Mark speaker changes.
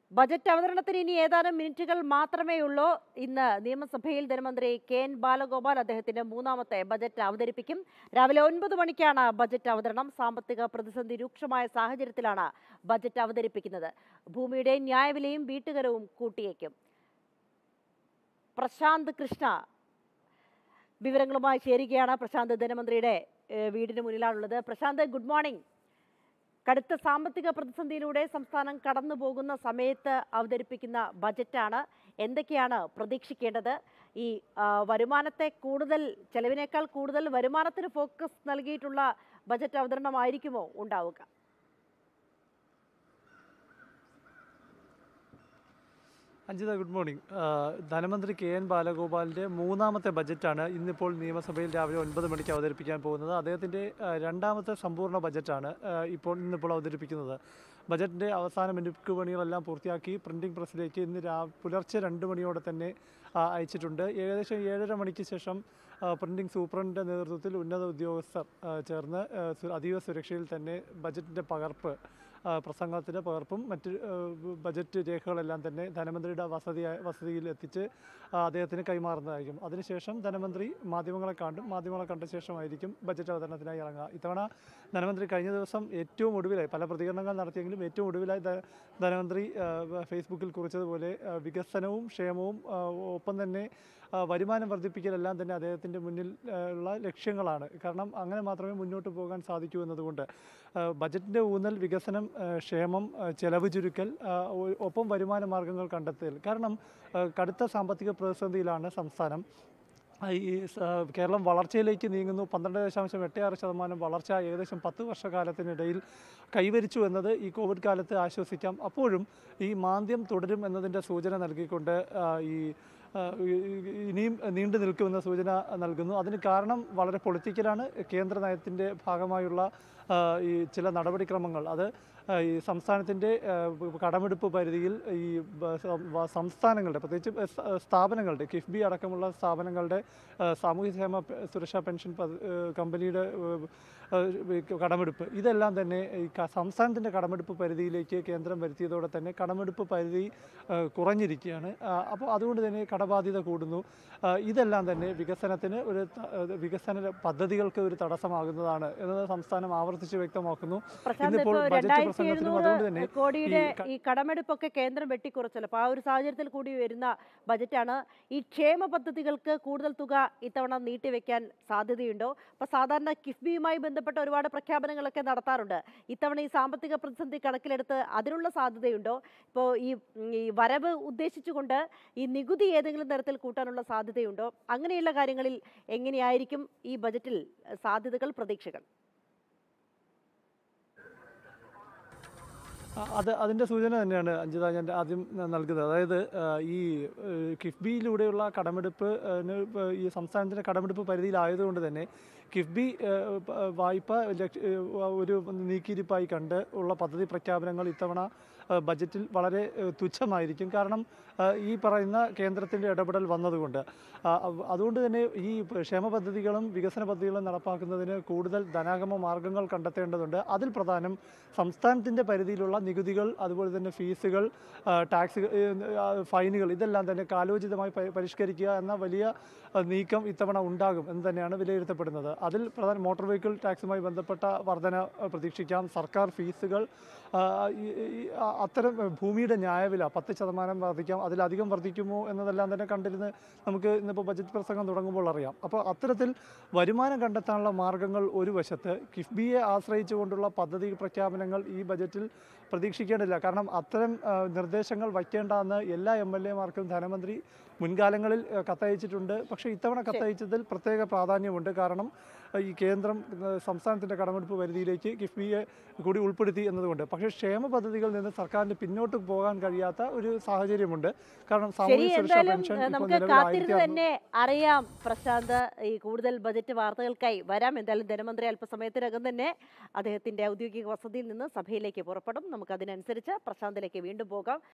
Speaker 1: budget അവതരണത്തിന് ഇനി ഏതാനും മിനിറ്റുകൾ മാത്രമേ ഉള്ളൂ ഇന്ന് നിയമസഭയിൽ ധനമന്ത്രി കെ എൻ ബാലഗോപാൽ അദ്ദേഹത്തിന്റെ മൂന്നാമത്തെ ബജറ്റ് അവതരിപ്പിക്കും രാവിലെ ഒൻപത് മണിക്കാണ് ബജറ്റ് അവതരണം സാമ്പത്തിക പ്രതിസന്ധി രൂക്ഷമായ സാഹചര്യത്തിലാണ് ബജറ്റ് അവതരിപ്പിക്കുന്നത് ഭൂമിയുടെ ന്യായവിലയും വീട്ടുകരവും കൂട്ടിയേക്കും പ്രശാന്ത് കൃഷ്ണ വിവരങ്ങളുമായി ചേരുകയാണ് പ്രശാന്ത് ധനമന്ത്രിയുടെ ഏഹ്, വീടിന് മുന്നിലാണുള്ളത് പ്രശാന്ത് ഗുഡ് മോർണിംഗ് കടുത്ത സാമ്പത്തിക പ്രതിസന്ധിയിലൂടെ സംസ്ഥാനം കടന്നു പോകുന്ന സമയത്ത് അവതരിപ്പിക്കുന്ന ബജറ്റാണ് എന്തൊക്കെയാണ് പ്രതീക്ഷിക്കേണ്ടത് ഈ ആ, വരുമാനത്തെ കൂടുതൽ ചെലവിനേക്കാൾ കൂടുതൽ വരുമാനത്തിന് ഫോക്കസ് നൽകിയിട്ടുള്ള ബജറ്റ് അവതരണമായിരിക്കുമോ ഉണ്ടാവുക
Speaker 2: അഞ്ജിത ഗുഡ് മോർണിംഗ് ആ, ധനമന്ത്രി കെ എൻ ബാലഗോപാലിൻ്റെ മൂന്നാമത്തെ ബജറ്റാണ് ഇന്നിപ്പോൾ നിയമസഭയിൽ രാവിലെ ഒൻപത് മണിക്ക് അവതരിപ്പിക്കാൻ പോകുന്നത് അദ്ദേഹത്തിൻ്റെ ആ, രണ്ടാമത്തെ സമ്പൂർണ്ണ ബജറ്റാണ് ആ, ഇപ്പോൾ ഇന്നിപ്പോൾ അവതരിപ്പിക്കുന്നത് ബജറ്റിൻ്റെ അവസാന മിനുക്ക് പണികളെല്ലാം പൂർത്തിയാക്കി പ്രിൻറ്റിംഗ് പ്രസ്സിലേക്ക് ഇന്ന് രാ പുലർച്ചെ രണ്ട് മണിയോടെ തന്നെ ആ, അയച്ചിട്ടുണ്ട് ഏകദേശം ഏഴര മണിക്ക് ശേഷം പ്രിൻറ്റിംഗ് സൂപ്രണ്ടിൻ്റെ നേതൃത്വത്തിൽ ഉന്നത ഉദ്യോഗസ്ഥർ ആ, ചേർന്ന് ആ, സു- അതീവ സുരക്ഷയിൽ തന്നെ ബജറ്റിൻ്റെ പകർപ്പ് ആ, പ്രസംഗത്തിൻ്റെ പകർപ്പും മറ്റ് ആ, ബജറ്റ് രേഖകളെല്ലാം തന്നെ ധനമന്ത്രിയുടെ വസതി വസതിയിൽ എത്തിച്ച് ആ, അദ്ദേഹത്തിന് കൈമാറുന്നതായിരിക്കും അതിനുശേഷം ധനമന്ത്രി മാധ്യമങ്ങളെ കാണും മാധ്യമങ്ങളെ കണ്ട ശേഷമായിരിക്കും ബജറ്റ് അവതരണത്തിനായി ഇറങ്ങുക ഇത്തവണ ധനമന്ത്രി കഴിഞ്ഞ ദിവസം ഏറ്റവും ഒടുവിലായി പല പ്രതികരണങ്ങൾ നടത്തിയെങ്കിലും ഏറ്റവും ഒടുവിലായി ധ- ധനമന്ത്രി ആ, ഫേസ്ബുക്കിൽ കുറിച്ചതുപോലെ ആ, വികസനവും ക്ഷേമവും ആ, ഒപ്പം തന്നെ ആ, വരുമാനം വർദ്ധിപ്പിക്കലെല്ലാം തന്നെ അദ്ദേഹത്തിൻ്റെ മുന്നിൽ ആ, ഉള്ള ലക്ഷ്യങ്ങളാണ് കാരണം അങ്ങനെ മാത്രമേ മുന്നോട്ട് പോകാൻ സാധിക്കൂ എന്നതുകൊണ്ട് ആ, ബജറ്റിൻ്റെ ഊന്നൽ വികസനം ആ, ക്ഷേമം ആ, ചെലവ് ചുരുക്കൽ ആ, ഒ- ഒപ്പം വരുമാന മാർഗങ്ങൾ കണ്ടെത്തൽ കാരണം ആ, കടുത്ത സാമ്പത്തിക പ്രതിസന്ധിയിലാണ് സംസ്ഥാനം ആ, ഈ സ- കേരളം വളർച്ചയിലേക്ക് നീങ്ങുന്നു പന്ത്രണ്ട് ദശാംശം എട്ട് ആറ് ശതമാനം വളർച്ച ഏകദേശം പത്ത് വർഷക്കാലത്തിനിടയിൽ കൈവരിച്ചു എന്നത് ഈ കോവിഡ് കാലത്ത് ആശ്വസിക്കാം അപ്പോഴും ഈ മാന്ദ്യം തുടരും എന്നതിൻ്റെ സൂചന നൽകിക്കൊണ്ട് ആ, ഈ ആ, ഈ- ഈ- ഇനിയും നീണ്ടു നിൽക്കുമെന്ന സൂചന നൽകുന്നു അതിന് കാരണം വളരെ പൊളിറ്റിക്കലാണ് കേന്ദ്ര നയത്തിൻ്റെ ഭാഗമായുള്ള ആ, ഈ ചില നടപടിക്രമങ്ങൾ അത് ആ, ഈ സംസ്ഥാനത്തിൻ്റെ ആ, കടമെടുപ്പ് പരിധിയിൽ ഈ ബ- സം- വ- സംസ്ഥാനങ്ങളുടെ പ്രത്യേകിച്ച് സ- സ്ഥാപനങ്ങളുടെ കിഫ്ബി അടക്കമുള്ള സ്ഥാപനങ്ങളുടെ ആ, സാമൂഹ്യക്ഷേമ പെ- സുരക്ഷാ പെൻഷൻ പദ്ധ- ഏ, കമ്പനിയുടെ ഏ, ഏ, ഈ കടമെടുപ്പ് ഇതെല്ലാം തന്നെ ഈ ക- സംസ്ഥാനത്തിൻ്റെ കടമെടുപ്പ് പരിധിയിലേക്ക് കേന്ദ്രം വരുത്തിയതോടെ തന്നെ കടമെടുപ്പ് പരിധി ആ, കുറഞ്ഞിരിക്കുകയാണ് ആ, അപ്പോൾ അതുകൊണ്ട് തന്നെ കടബാധ്യത കൂടുന്നു ആ, ഇതെല്ലാം തന്നെ വികസനത്തിന് ഒരു ത- ഏ, വികസന പദ്ധതികൾക്ക് ഒരു തടസ്സമാകുന്നതാണ് എന്നത് സംസ്ഥാനം ആവർത്തിച്ച് വ്യക്തമാക്കുന്നു
Speaker 1: പ്രശാന്ത്
Speaker 2: ഇന്നിപ്പോൾ
Speaker 1: ഇപ്പോൾ
Speaker 2: ബജറ്റ്
Speaker 1: രണ്ടായിരത്തി
Speaker 2: പ്രസംഗത്തിലും അതുകൊണ്ട് തന്നെ
Speaker 1: എഴുന്നൂറ് കോടിയുടെ
Speaker 2: ഈ ക-
Speaker 1: ഈ കടമെടുപ്പൊക്കെ കേന്ദ്രം വെട്ടിക്കുറച്ചല്ലോ അപ്പോൾ ആ ഒരു സാഹചര്യത്തിൽ കൂടി വരുന്ന ബജറ്റാണ് ഈ ക്ഷേമ പദ്ധതികൾക്ക് കൂടുതൽ തുക ഇത്തവണ നീട്ടിവെക്കാൻ സാധ്യതയുണ്ടോ അപ്പോൾ സാധാരണ കിഫ്ബിയുമായി ബന്ധപ്പെട്ട ഒരുപാട് പ്രഖ്യാപനങ്ങളൊക്കെ നടത്താറുണ്ട് ഇത്തവണ ഈ സാമ്പത്തിക പ്രതിസന്ധി കണക്കിലെടുത്ത് അതിനുള്ള സാധ്യതയുണ്ടോ ഇപ്പോൾ ഈ ഉം, ഈ വരവ് ഉദ്ദേശിച്ചുകൊണ്ട് ഈ നികുതി ഏതെങ്കിലും തരത്തിൽ കൂട്ടാനുള്ള സാധ്യതയുണ്ടോ അങ്ങനെയുള്ള കാര്യങ്ങളിൽ എങ്ങനെയായിരിക്കും ഈ ബജറ്റിൽ സാധ്യതകൾ പ്രതീക്ഷകൾ
Speaker 2: ആ, അത് അതിൻ്റെ സൂചന തന്നെയാണ് അഞ്ജിത ഞാൻ ആദ്യം ന- നൽകുന്നത് അതായത് ആ, ഈ ഏഹ്, കിഫ്ബിയിലൂടെയുള്ള കടമെടുപ്പ് ഏഹ്, ഇപ്പോ ഈ സംസ്ഥാനത്തിൻ്റെ കടമെടുപ്പ് പരിധിയിലായതുകൊണ്ട് തന്നെ കിഫ്ബി ഏഹ്, പ- വായ്പ ലക്ഷ- ഏഹ്, ഒരു നീക്കിയിരിപ്പായി കണ്ട് ഉള്ള പദ്ധതി പ്രഖ്യാപനങ്ങൾ ഇത്തവണ ഏഹ്, ബജറ്റിൽ വളരെ ഏഹ്, തുച്ഛമായിരിക്കും കാരണം ഏഹ്, ഈ പറയുന്ന കേന്ദ്രത്തിൻ്റെ ഇടപെടൽ വന്നതുകൊണ്ട് ആ, അവ- അതുകൊണ്ട് തന്നെ ഈ ക്ഷേമ പദ്ധതികളും വികസന പദ്ധതികളും നടപ്പാക്കുന്നതിന് കൂടുതൽ ധനാഗമ മാർഗങ്ങൾ കണ്ടെത്തേണ്ടതുണ്ട് അതിൽ പ്രധാനം സംസ്ഥാനത്തിൻ്റെ പരിധിയിലുള്ള നികുതികൾ അതുപോലെ തന്നെ ഫീസുകൾ ആ, ടാക്സ് ആ, ഫൈനുകൾ ഇതെല്ലാം തന്നെ കാലോചിതമായി പരി- പരിഷ്കരിക്കുക എന്ന വലിയ ആ, നീക്കം ഇത്തവണ ഉണ്ടാകും എന്ന് തന്നെയാണ് വിലയിരുത്തപ്പെടുന്നത് അതിൽ പ്രധാന മോട്ടോർ വെഹിക്കിൾ ടാക്സുമായി ബന്ധപ്പെട്ട വർധന ആ, പ്രതീക്ഷിക്കാം സർക്കാർ ഫീസുകൾ ആ, ഈ- ഈ ആ, അത്തരം ഭൂമിയുടെ ന്യായവില പത്ത് ശതമാനം വർദ്ധിക്കാം അതിലധികം വർദ്ധിക്കുമോ എന്നതെല്ലാം തന്നെ കണ്ടിരുന്ന് നമുക്ക് ഇന്നിപ്പോൾ ബജറ്റ് പ്രസംഗം തുടങ്ങുമ്പോൾ അറിയാം അപ്പോൾ അത്തരത്തിൽ വരുമാനം കണ്ടെത്താനുള്ള മാർഗങ്ങൾ ഒരു വശത്ത് കിഫ്ബിയെ ആശ്രയിച്ചുകൊണ്ടുള്ള പദ്ധതി പ്രഖ്യാപനങ്ങൾ ഈ ബജറ്റിൽ പ്രതീക്ഷിക്കേണ്ടില്ല കാരണം അത്തരം ആ, നിർദ്ദേശങ്ങൾ വയ്ക്കേണ്ടെന്ന് എല്ലാ എം എൽ എമാർക്കും ധനമന്ത്രി മുൻകാലങ്ങളിൽ ആ, കത്തയച്ചിട്ടുണ്ട് പക്ഷേ ഇത്തവണ കത്തയച്ചതിൽ പ്രത്യേക പ്രാധാന്യമുണ്ട് കാരണം ആ, ഈ കേന്ദ്രം ആ, സംസ്ഥാനത്തിൻ്റെ കടമെടുപ്പ് പരിധിയിലേക്ക് കിഫ്ബിയെ കൂടി ഉൾപ്പെടുത്തി എന്നതുകൊണ്ട് പക്ഷേ ക്ഷേമ പദ്ധതികളിൽ നിന്ന് സർക്കാരിന് പിന്നോട്ട് പോകാൻ കഴിയാത്ത ഒരു സാഹചര്യമുണ്ട് കാരണം
Speaker 1: ശരി
Speaker 2: സാമൂഹ്യ സുരക്ഷാ
Speaker 1: എന്തായാലും
Speaker 2: പെൻഷൻ
Speaker 1: ഏഹ്,
Speaker 2: ഇപ്പോൾ
Speaker 1: നമുക്ക്
Speaker 2: നിലവിൽ
Speaker 1: കാത്തിരുന്ന്
Speaker 2: ആയിരത്തി
Speaker 1: തന്നെ അറിയാം പ്രശാന്ത് ഈ കൂടുതൽ ബജറ്റ് വാർത്തകൾക്കായി വരാം എന്തായാലും ധനമന്ത്രി അല്പസമയത്തിനകം തന്നെ അദ്ദേഹത്തിന്റെ ഔദ്യോഗിക വസതിയിൽ നിന്ന് സഭയിലേക്ക് പുറപ്പെടും നമുക്ക് അതിനനുസരിച്ച് പ്രശാന്തിലേക്ക് വീണ്ടും പോകാം